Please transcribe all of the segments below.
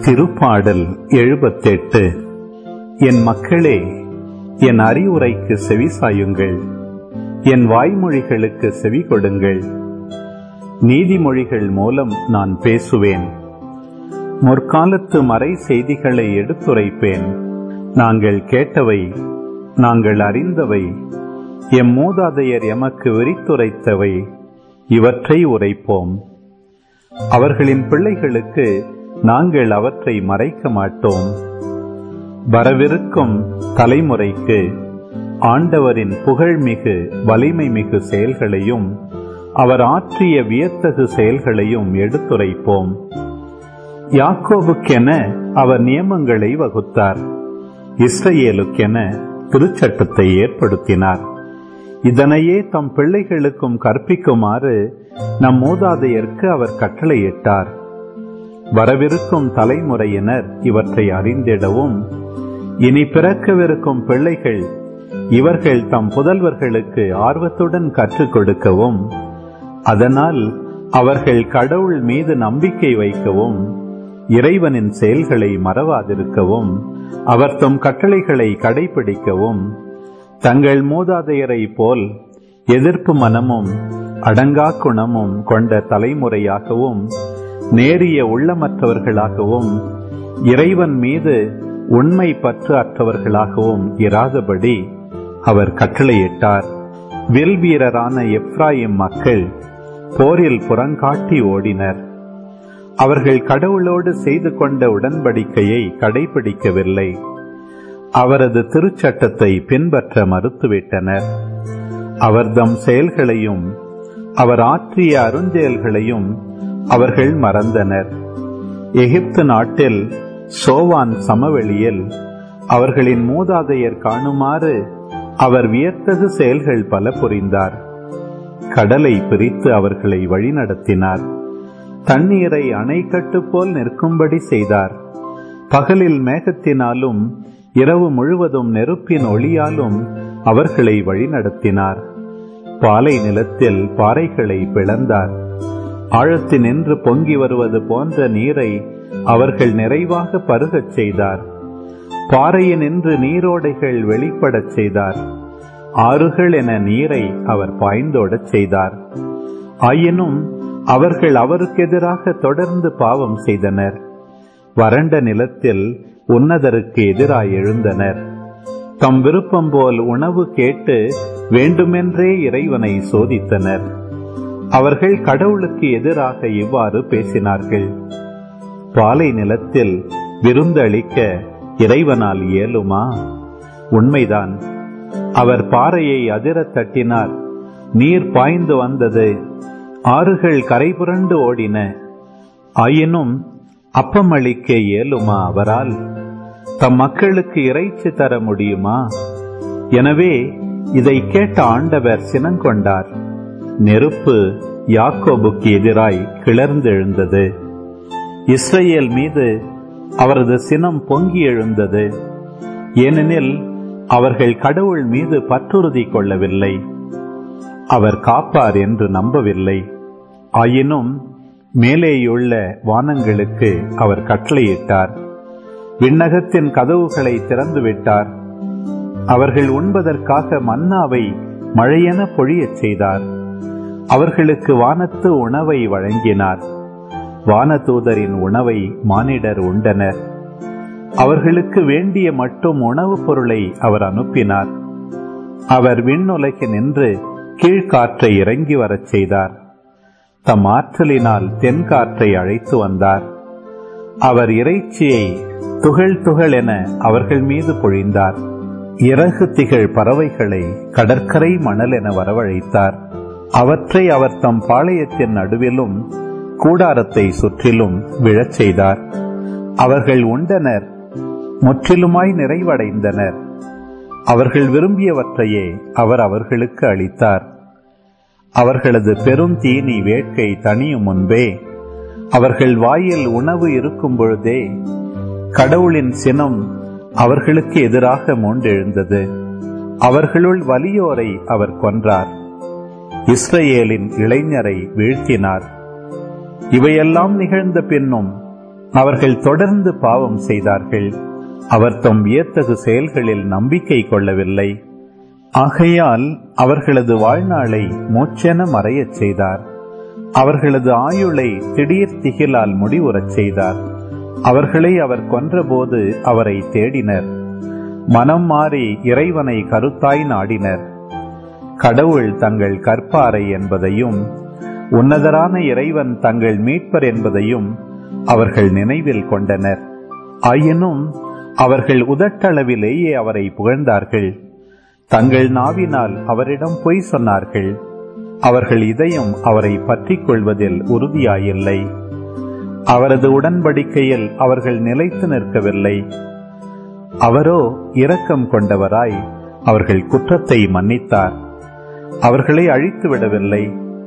திருப்பாடல் எழுபத்தெட்டு என் மக்களே என் அறிவுரைக்கு செவிசாயுங்கள் என் வாய்மொழிகளுக்கு செவி கொடுங்கள் நீதிமொழிகள் மூலம் நான் பேசுவேன் முற்காலத்து மறை செய்திகளை எடுத்துரைப்பேன் நாங்கள் கேட்டவை நாங்கள் அறிந்தவை எம் மூதாதையர் எமக்கு விரித்துரைத்தவை இவற்றை உரைப்போம் அவர்களின் பிள்ளைகளுக்கு நாங்கள் அவற்றை மறைக்க மாட்டோம் வரவிருக்கும் தலைமுறைக்கு ஆண்டவரின் புகழ்மிகு வலிமை மிகு செயல்களையும் அவர் ஆற்றிய வியத்தகு செயல்களையும் எடுத்துரைப்போம் யாக்கோவுக்கென அவர் நியமங்களை வகுத்தார் இஸ்ரேலுக்கென திருச்சட்டத்தை ஏற்படுத்தினார் இதனையே தம் பிள்ளைகளுக்கும் கற்பிக்குமாறு நம் மூதாதையர்க்கு அவர் கட்டளையிட்டார் வரவிருக்கும் தலைமுறையினர் இவற்றை அறிந்திடவும் இனி பிறக்கவிருக்கும் பிள்ளைகள் இவர்கள் தம் புதல்வர்களுக்கு ஆர்வத்துடன் கற்றுக் கொடுக்கவும் அதனால் அவர்கள் கடவுள் மீது நம்பிக்கை வைக்கவும் இறைவனின் செயல்களை மறவாதிருக்கவும் அவர் தம் கட்டளைகளை கடைபிடிக்கவும் தங்கள் மூதாதையரை போல் எதிர்ப்பு மனமும் அடங்கா குணமும் கொண்ட தலைமுறையாகவும் நேரிய உள்ளமற்றவர்களாகவும் இறைவன் மீது உண்மை பற்று அற்றவர்களாகவும் இராதபடி அவர் கட்டளையிட்டார் வில் வீரரான எப்ராயிம் மக்கள் போரில் புறங்காட்டி ஓடினர் அவர்கள் கடவுளோடு செய்து கொண்ட உடன்படிக்கையை கடைபிடிக்கவில்லை அவரது திருச்சட்டத்தை பின்பற்ற மறுத்துவிட்டனர் அவர்தம் செயல்களையும் அவர் ஆற்றிய அருஞ்செயல்களையும் அவர்கள் மறந்தனர் எகிப்து நாட்டில் சோவான் சமவெளியில் அவர்களின் மூதாதையர் காணுமாறு அவர் வியத்தகு செயல்கள் பல புரிந்தார் கடலை பிரித்து அவர்களை வழிநடத்தினார் தண்ணீரை அணைக்கட்டு போல் நிற்கும்படி செய்தார் பகலில் மேகத்தினாலும் இரவு முழுவதும் நெருப்பின் ஒளியாலும் அவர்களை வழிநடத்தினார் பாலை நிலத்தில் பாறைகளை பிளந்தார் ஆழத்தினின்று பொங்கி வருவது போன்ற நீரை அவர்கள் நிறைவாக பருகச் செய்தார் பாறையினின்று நீரோடைகள் வெளிப்படச் செய்தார் ஆறுகள் என நீரை அவர் பாய்ந்தோடச் செய்தார் ஆயினும் அவர்கள் அவருக்கு எதிராக தொடர்ந்து பாவம் செய்தனர் வறண்ட நிலத்தில் உன்னதருக்கு எதிராய் எழுந்தனர் தம் விருப்பம் போல் உணவு கேட்டு வேண்டுமென்றே இறைவனை சோதித்தனர் அவர்கள் கடவுளுக்கு எதிராக இவ்வாறு பேசினார்கள் பாலை நிலத்தில் விருந்தளிக்க இறைவனால் இயலுமா உண்மைதான் அவர் பாறையை அதிர தட்டினார் நீர் பாய்ந்து வந்தது ஆறுகள் கரைபுரண்டு ஓடின ஆயினும் அப்பமளிக்க இயலுமா அவரால் தம் மக்களுக்கு இறைச்சி தர முடியுமா எனவே இதை கேட்ட ஆண்டவர் சினங்கொண்டார் நெருப்பு யாக்கோபுக்கு எதிராய் கிளர்ந்தெழுந்தது இஸ்ரேல் மீது அவரது சினம் பொங்கி எழுந்தது ஏனெனில் அவர்கள் கடவுள் மீது பற்றுறுதி கொள்ளவில்லை அவர் காப்பார் என்று நம்பவில்லை ஆயினும் மேலேயுள்ள வானங்களுக்கு அவர் கட்டளையிட்டார் விண்ணகத்தின் கதவுகளை திறந்துவிட்டார் அவர்கள் உண்பதற்காக மன்னாவை மழையென பொழியச் செய்தார் அவர்களுக்கு வானத்து உணவை வழங்கினார் வானதூதரின் உணவை மானிடர் உண்டனர் அவர்களுக்கு வேண்டிய மட்டும் உணவுப் பொருளை அவர் அனுப்பினார் அவர் விண்ணுலகி நின்று கீழ்காற்றை இறங்கி வரச் செய்தார் தம் ஆற்றலினால் தென்காற்றை அழைத்து வந்தார் அவர் இறைச்சியை துகள் துகள் என அவர்கள் மீது பொழிந்தார் இறகு திகழ் பறவைகளை கடற்கரை மணல் என வரவழைத்தார் அவற்றை அவர் தம் பாளையத்தின் நடுவிலும் கூடாரத்தை சுற்றிலும் விழச் செய்தார் அவர்கள் உண்டனர் முற்றிலுமாய் நிறைவடைந்தனர் அவர்கள் விரும்பியவற்றையே அவர் அவர்களுக்கு அளித்தார் அவர்களது பெரும் தீனி வேட்கை தனியும் முன்பே அவர்கள் வாயில் உணவு இருக்கும் பொழுதே கடவுளின் சினம் அவர்களுக்கு எதிராக மூண்டெழுந்தது அவர்களுள் வலியோரை அவர் கொன்றார் இஸ்ரேலின் இளைஞரை வீழ்த்தினார் இவையெல்லாம் நிகழ்ந்த பின்னும் அவர்கள் தொடர்ந்து பாவம் செய்தார்கள் அவர் தம் வியத்தகு செயல்களில் நம்பிக்கை கொள்ளவில்லை ஆகையால் அவர்களது வாழ்நாளை மோச்சென மறையச் செய்தார் அவர்களது ஆயுளை திடீர் திகிலால் முடிவுறச் செய்தார் அவர்களை அவர் கொன்றபோது அவரை தேடினர் மனம் மாறி இறைவனை கருத்தாய் நாடினர் கடவுள் தங்கள் கற்பாரை என்பதையும் உன்னதரான இறைவன் தங்கள் மீட்பர் என்பதையும் அவர்கள் நினைவில் கொண்டனர் ஆயினும் அவர்கள் உதட்டளவிலேயே அவரை புகழ்ந்தார்கள் தங்கள் நாவினால் அவரிடம் பொய் சொன்னார்கள் அவர்கள் இதயம் அவரை பற்றிக் கொள்வதில் உறுதியாயில்லை அவரது உடன்படிக்கையில் அவர்கள் நிலைத்து நிற்கவில்லை அவரோ இரக்கம் கொண்டவராய் அவர்கள் குற்றத்தை மன்னித்தார் அவர்களை அழித்து விடவில்லை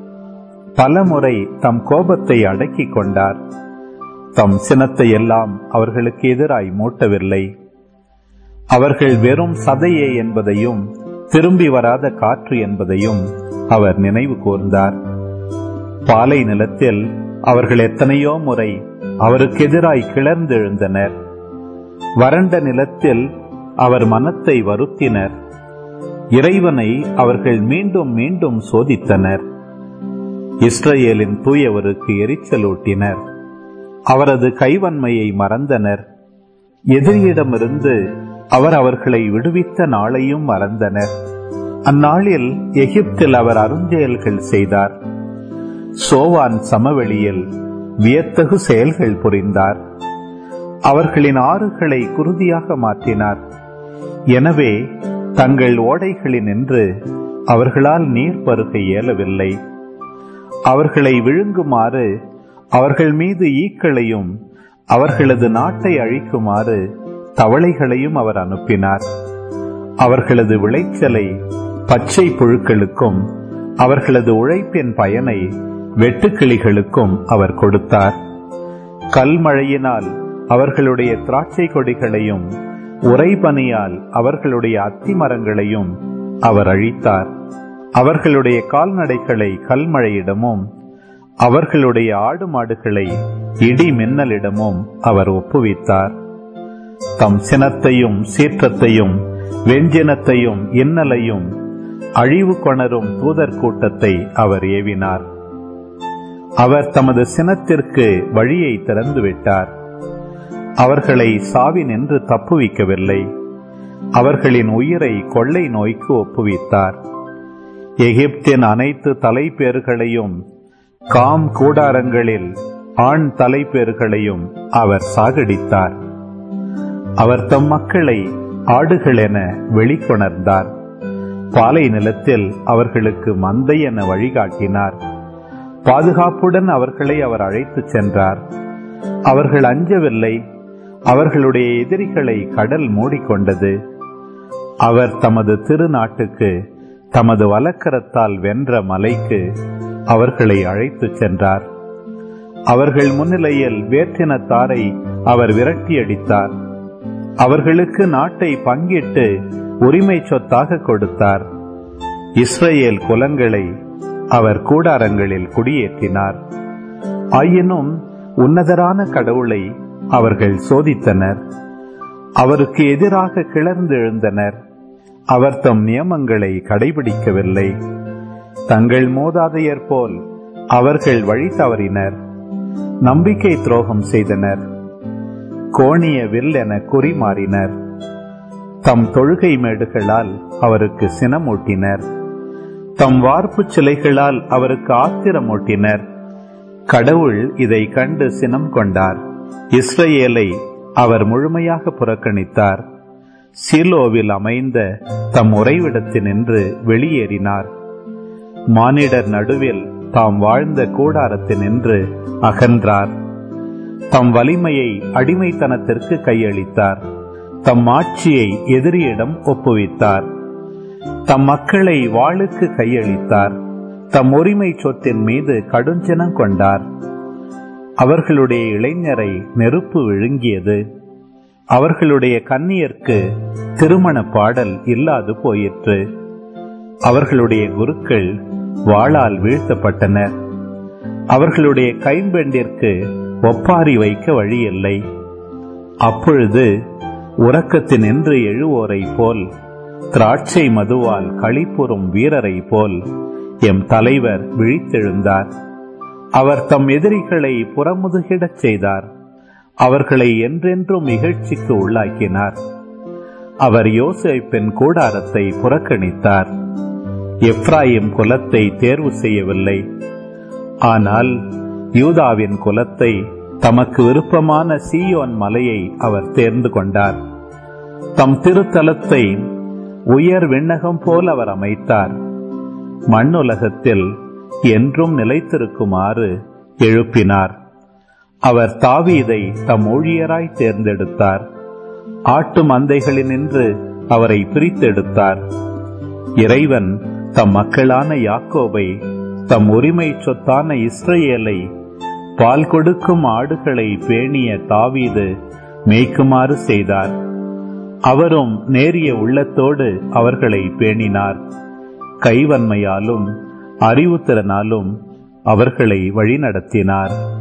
பலமுறை தம் கோபத்தை அடக்கிக் கொண்டார் தம் சினத்தை எல்லாம் அவர்களுக்கு எதிராய் மூட்டவில்லை அவர்கள் வெறும் சதையே என்பதையும் திரும்பி வராத காற்று என்பதையும் அவர் நினைவு கூர்ந்தார் பாலை நிலத்தில் அவர்கள் எத்தனையோ முறை அவருக்கு எதிராய் கிளர்ந்தெழுந்தனர் வறண்ட நிலத்தில் அவர் மனத்தை வருத்தினர் இறைவனை அவர்கள் மீண்டும் மீண்டும் சோதித்தனர் இஸ்ரேலின் தூயவருக்கு எரிச்சலூட்டினர் அவரது கைவன்மையை மறந்தனர் எதிரியிடமிருந்து அவர் அவர்களை விடுவித்த நாளையும் மறந்தனர் அந்நாளில் எகிப்தில் அவர் அருஞ்செயல்கள் செய்தார் சோவான் சமவெளியில் வியத்தகு செயல்கள் புரிந்தார் அவர்களின் ஆறுகளை குருதியாக மாற்றினார் எனவே தங்கள் ஓடைகளினின்று அவர்களால் நீர் பருக இயலவில்லை அவர்களை விழுங்குமாறு அவர்கள் மீது ஈக்களையும் அவர்களது நாட்டை அழிக்குமாறு தவளைகளையும் அவர் அனுப்பினார் அவர்களது விளைச்சலை பச்சை புழுக்களுக்கும் அவர்களது உழைப்பின் பயனை வெட்டுக்கிளிகளுக்கும் அவர் கொடுத்தார் கல்மழையினால் அவர்களுடைய திராட்சை கொடிகளையும் உறைபனியால் அவர்களுடைய அத்தி மரங்களையும் அவர் அழித்தார் அவர்களுடைய கால்நடைகளை கல்மழையிடமும் அவர்களுடைய ஆடு மாடுகளை இடி மின்னலிடமும் அவர் ஒப்புவித்தார் தம் சினத்தையும் சீற்றத்தையும் வெஞ்சினத்தையும் இன்னலையும் அழிவு கொணரும் தூதர் கூட்டத்தை அவர் ஏவினார் அவர் தமது சினத்திற்கு வழியை திறந்து விட்டார் அவர்களை சாவினின்று தப்புவிக்கவில்லை அவர்களின் உயிரை கொள்ளை நோய்க்கு ஒப்புவித்தார் எகிப்தின் அனைத்து தலைப்பேர்களையும் காம் கூடாரங்களில் ஆண் தலைப்பேர்களையும் அவர் சாகடித்தார் அவர் தம் மக்களை ஆடுகள் என வெளிக்கொணர்ந்தார் பாலை நிலத்தில் அவர்களுக்கு மந்தை என வழிகாட்டினார் பாதுகாப்புடன் அவர்களை அவர் அழைத்துச் சென்றார் அவர்கள் அஞ்சவில்லை அவர்களுடைய எதிரிகளை கடல் மூடிக்கொண்டது அவர் தமது திருநாட்டுக்கு தமது வலக்கரத்தால் வென்ற மலைக்கு அவர்களை அழைத்துச் சென்றார் அவர்கள் முன்னிலையில் வேற்றினத்தாரை அவர் விரட்டியடித்தார் அவர்களுக்கு நாட்டை பங்கிட்டு உரிமை சொத்தாக கொடுத்தார் இஸ்ரேல் குலங்களை அவர் கூடாரங்களில் குடியேற்றினார் ஆயினும் உன்னதரான கடவுளை அவர்கள் சோதித்தனர் அவருக்கு எதிராக கிளர்ந்து எழுந்தனர் அவர் தம் நியமங்களை கடைபிடிக்கவில்லை தங்கள் மூதாதையர் போல் அவர்கள் வழி தவறினர் நம்பிக்கை துரோகம் செய்தனர் கோணிய வில் என குறிமாறினர் தம் தொழுகை மேடுகளால் அவருக்கு சினமூட்டினர் தம் வார்ப்பு சிலைகளால் அவருக்கு ஆத்திரமூட்டினர் கடவுள் இதை கண்டு சினம் கொண்டார் இஸ்ரேலை அவர் முழுமையாக புறக்கணித்தார் சீலோவில் அமைந்த தம் உறைவிடத்தினின்று வெளியேறினார் மானிடர் நடுவில் தாம் வாழ்ந்த கூடாரத்தினின்று அகன்றார் தம் வலிமையை அடிமைத்தனத்திற்கு கையளித்தார் தம் ஆட்சியை எதிரியிடம் ஒப்புவித்தார் தம் மக்களை வாளுக்கு கையளித்தார் தம் உரிமை சொத்தின் மீது கடுஞ்சினம் கொண்டார் அவர்களுடைய இளைஞரை நெருப்பு விழுங்கியது அவர்களுடைய கன்னியர்க்கு திருமண பாடல் இல்லாது போயிற்று அவர்களுடைய குருக்கள் வாளால் வீழ்த்தப்பட்டனர் அவர்களுடைய கைம்பெண்டிற்கு ஒப்பாரி வைக்க வழியில்லை அப்பொழுது உறக்கத்தினின்று எழுவோரை போல் திராட்சை மதுவால் களிப்புறும் வீரரை போல் எம் தலைவர் விழித்தெழுந்தார் அவர் தம் எதிரிகளை புறமுதுகிடச் செய்தார் அவர்களை என்றென்றும் இகழ்ச்சிக்கு உள்ளாக்கினார் அவர் யோசேப்பின் கூடாரத்தை புறக்கணித்தார் எப்ராயிம் குலத்தை தேர்வு செய்யவில்லை ஆனால் யூதாவின் குலத்தை தமக்கு விருப்பமான சீயோன் மலையை அவர் தேர்ந்து கொண்டார் தம் திருத்தலத்தை உயர் விண்ணகம் போல் அவர் அமைத்தார் மண்ணுலகத்தில் என்றும் நிலைத்திருக்குமாறு எழுப்பினார் அவர் தாவீதை தம் ஊழியராய் தேர்ந்தெடுத்தார் ஆட்டு மந்தைகளினின்று அவரை பிரித்தெடுத்தார் இறைவன் தம் மக்களான யாக்கோபை தம் உரிமை சொத்தான இஸ்ரேலை பால் கொடுக்கும் ஆடுகளை பேணிய தாவீது மேய்க்குமாறு செய்தார் அவரும் நேரிய உள்ளத்தோடு அவர்களை பேணினார் கைவன்மையாலும் அறிவுத்திறனாலும் அவர்களை வழிநடத்தினார்